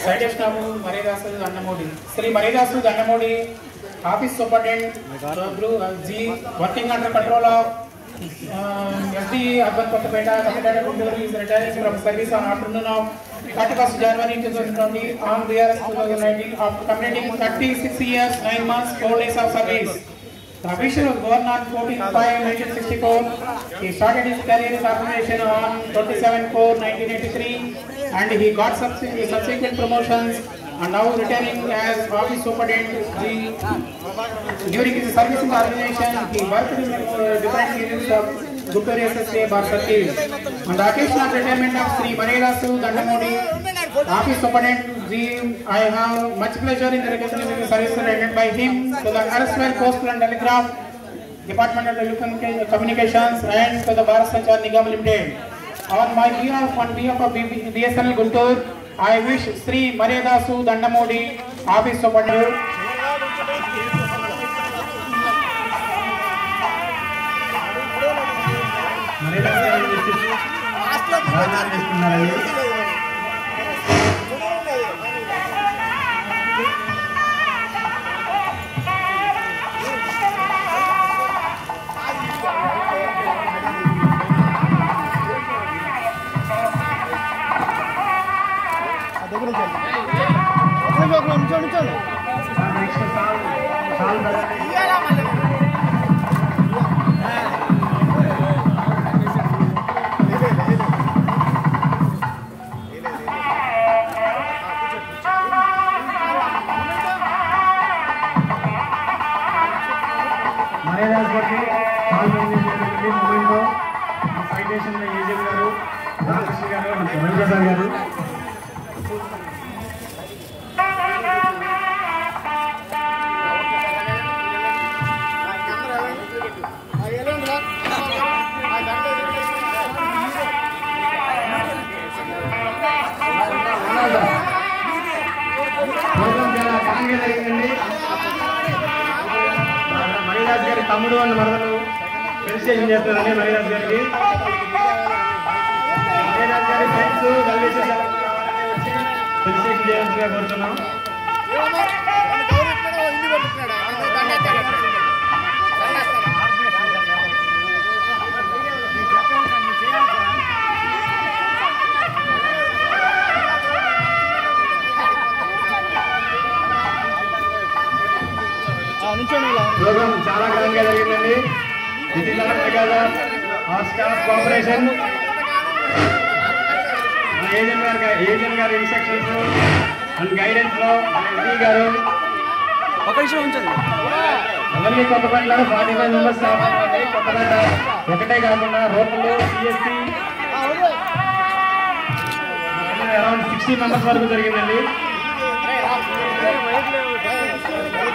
సైడేష్నాము Maryadasu Dandamudi Shri Maryadasu Dandamudi office superintendent blue G working under control of SD urban Kothapeta committed Guntur is retiring from service on afternoon of thirty first January two thousand twenty on BRS two thousand nineteen after completing thirty six years nine months four days of service The official was born on 14-5-1964. He started his career in organization on 27-4-1983 and he got subse- subsequent promotions and now retiring as office superintendent. He- During his service in the organization, he worked in uh, different units of Guttur SSA Barsati. On the occasion of retirement of Sri Manirasu Dandamodi, office superintendent, G, I have much pleasure in the recognition of the service rendered by him to the erstwhile postal and telegraph Department of Telecommunica- Communications and to the Bharat Sanchar Nigam Limited. On my behalf, on behalf of BB BSNL Guntur, I wish Sri Maryadasu Dandamodi, office superintendent, Maryadas గారికి call చేసినటువంటి మూమెంట్లో citation agent గారు రామకృష్ణ గారు రవిప్రసాద్ గారు programme చాలా ఘనంగా జరిగిందండి మణిరాజ్ గారి తమ్ముడు అన్న మరదలు ఫెలిసిటేషన్ చేస్తారండి మణిరాజ్ గారికి మణిరాజ్ గారి ఫ్రెండ్స్ దల్వేశ్వర ఫెలిసిటేషన్ చేయాల్సిందిగా కోరుతున్నాం ప్రోగ్రామ్ చాలా ఘనంగా జరిగిందండి ఇది కదా ఆ స్టాఫ్ కోఆపరేషన్ మన ఏజెంట్ గారి ఏజెంట్ గారి ఇన్స్ట్రక్షన్స్ అండ్ గైడెన్స్ లో మన ఎంపీ గారు ఒక విషయం ఉంచండి అవన్నీ కొత్తపేటలో ఫార్టీ ఫైవ్ మెంబర్స్ స్టాఫ్ ఉంది కొత్తపేట ఒకటే కాకుండా రోడ్లు సిఎస్సి అరౌండ్ సిక్స్టీ మెంబర్స్ వరకు జరిగిందండి